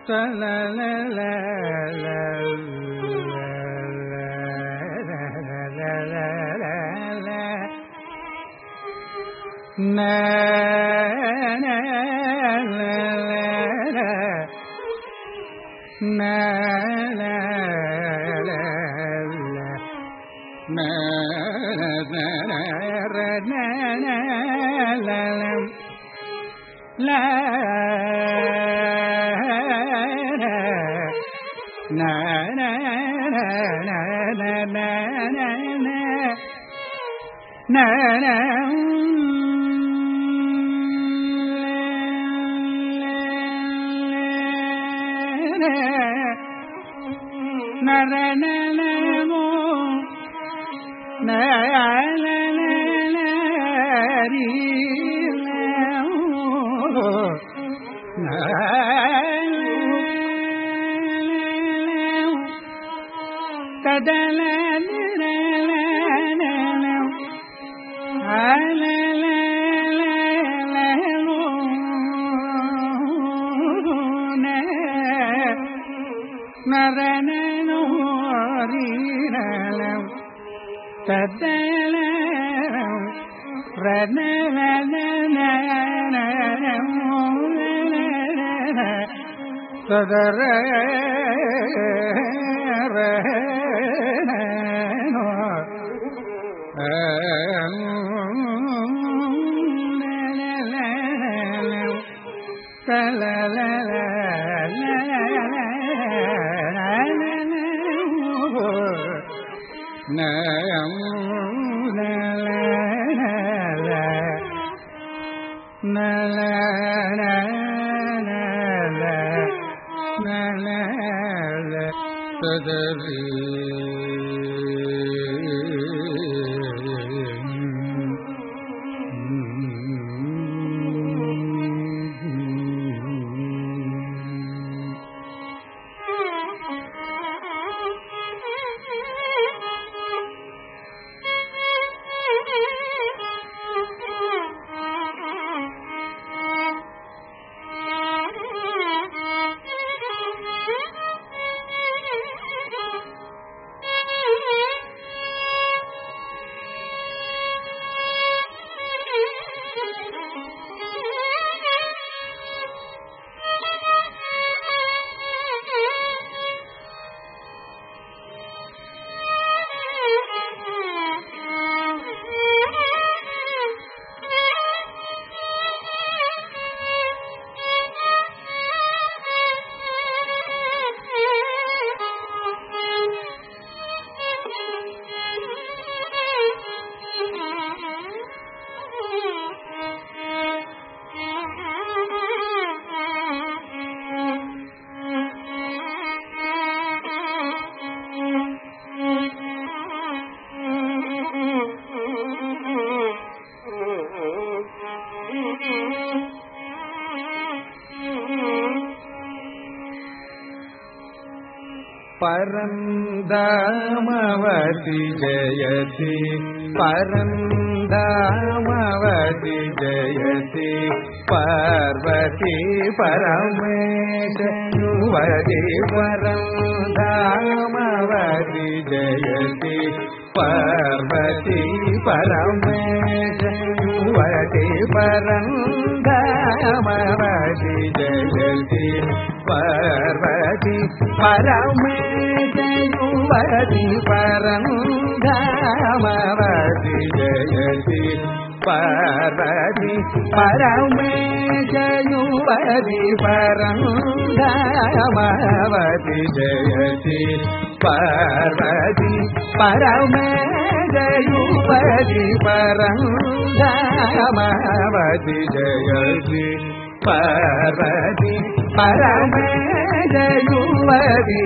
నరణనమో కదల నరణను రీరలం తద్దల సదర పరందామవతి జయతి పరందామవతి జయతి పార్వతి పరమేశ యువతి పరందామవతి జయతి పార్వతి పరమేశ యువతి పరందామవతి జయతి పార్వతి పరమేశ యువతి పరంధామవతి జయతి పార్వతి పరమేశ యువతి పరంధామవతి జయతి పార్వతి పరమేశ యువతి పరంధామవతి జయతి పార్వతి పరమేశ యువతి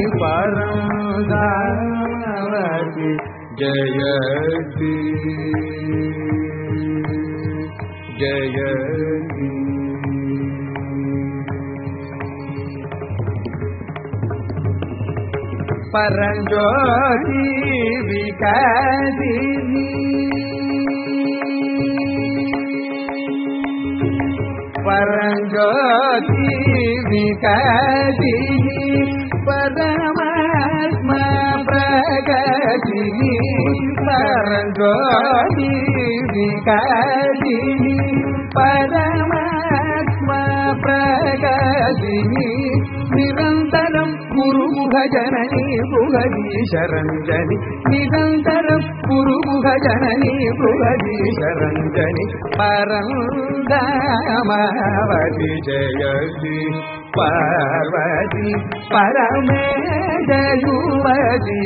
పరంధామవతి జయతి జయతి పరంజ్యోతి వికాసిని పరంజ్యోతి వికాసిని పరమాత్మ ప్రగతిని పరంజ్యోతి వికాసిని పరమాత్మ ప్రగతిని నిరంతరం గురుముఖ జనని భుగదీశరంజని నిరంతరం గురుముఖ జనని భుగదీశరంజని పరందామవతి జయతి పార్వతి పరమేజయువతి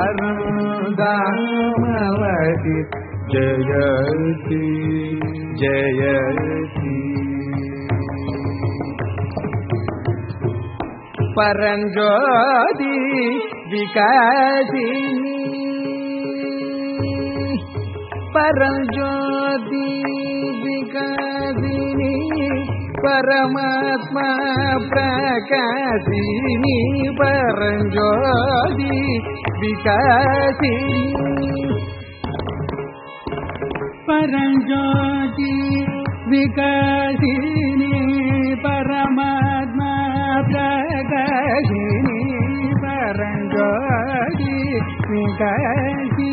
పరందామవతి జయతి జయతి పరంజ్యోతి వికాసిని పరంజ్యోతి వికాసిని పరమాత్మ ప్రకాశిని పరంజ్యోతి వికాసిని పరంజ్యోతి వికాసిని పరమాత్మ ప్రకాశిని పరంజ్యోతి వికాసిని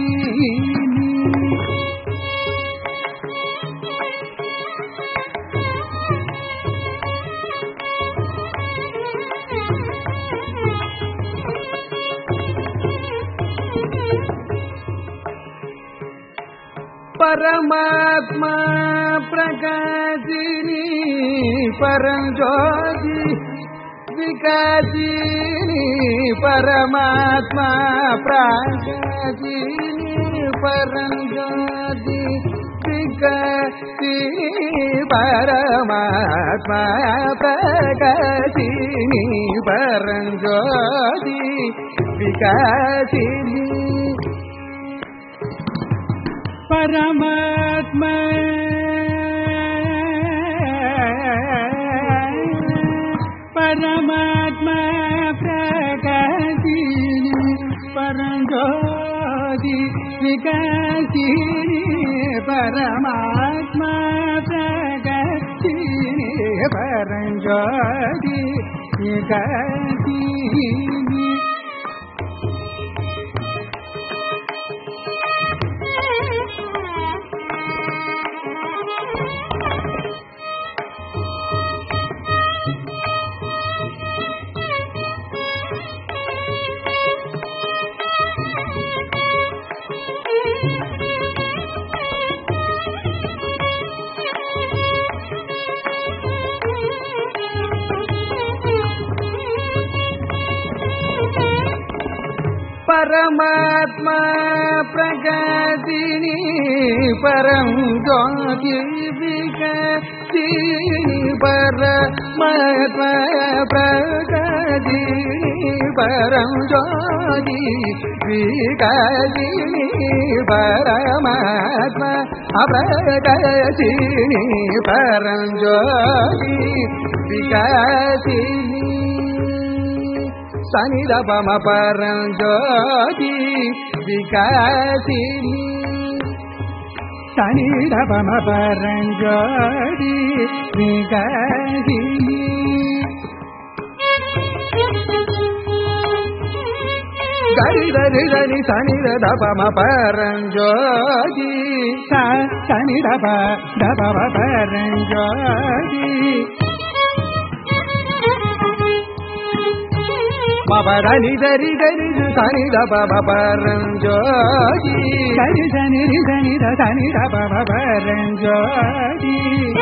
పరమాత్మ ప్రకాశిని పరంజ్యోతి వికాసిని పరమాత్మ ప్రకాశిని పరంజ్యోతి వికాసిని పరమాత్మ ప్రకాశిని పరంజ్యోతి వికాసిని పరమాత్మ పరమాత్మ ప్రకాశిని పరంజ్యోతి వికాసిని పరమాత్మ ప్రకాశిని పరంజ్యోతి వికాసిని పరమాత్మ ప్రగతిని పరం జ్యోతి విగతిని పరమాత్మ ప్రగతిని పరం జ్యోతి విగతిని పరమాత్మ అప్రగతిని పరం జ్యోతి విగతిని సని దమ పరంజ్యోతి వికాసిని సని రపమ పరంజ్యోతి వికాసిని గరి గరి గరి సని దమ పరంజ్యోతి స- సని రప రపమ పరంజ్యోతి మపదని దరి దరి సని దమ పరంజ్యోతి సరి సని రి సని ర సని రపమ పరంజ్యోతి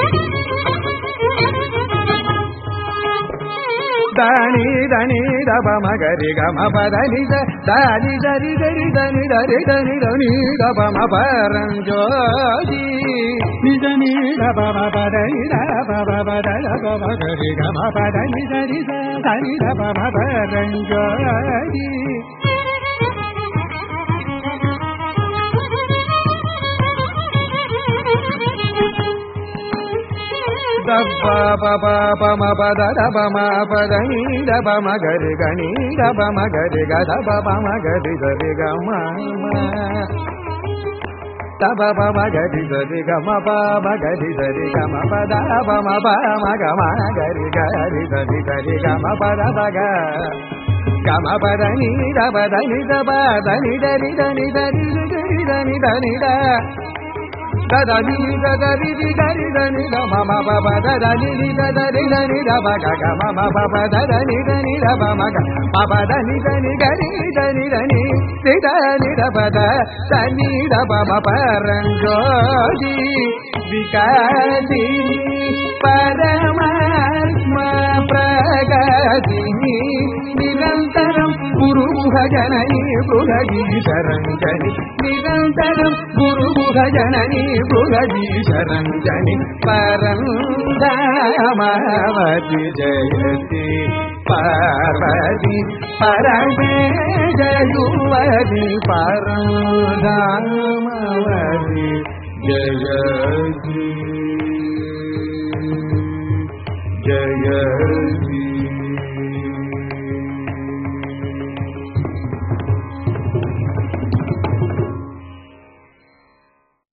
దాని దని దమ మగరి గమ పదని దాని దరి దరి దని దరి దని దని దమ పరంజ్యోతి నిజ ని రపమ పద ని రపమ పద రపమ గరి గమ పద ని సరి స సని రపమ పరంజ్యోతి దబ్బ పప పమ పద దబ మ పద నీ దబ మ గరి గని దబ మ గరి గ దబ ప మ గరి గరి గ మ మ. తబ పమ గరి సరి గమ పమ గరి సరి గమ పద పమ పమ గమ గరి గరి సరి గరి గమ పద పగ గమ పద ని దబ దని దబ దని దరి దని దరి దరి దని దని ద దదని దరి గరి దని ద మమ పబ దదని దరి దని ద బగ గమ మమ పబ దని దని ద మమ గ పబ దని దని గరి దని దని దని ద పద దని ద మమ పరంజోది వికాసి పరమాత్మ ప్రగతిని నిరంతరం గురుముఖ జనని బృహదీశరంజని నిరంతరం గురుముఖ జనని బృహదీశరంజని పరందామవతి జయతి పార్వతి పరమే జయువతి పరందామవతి జయతి జయతి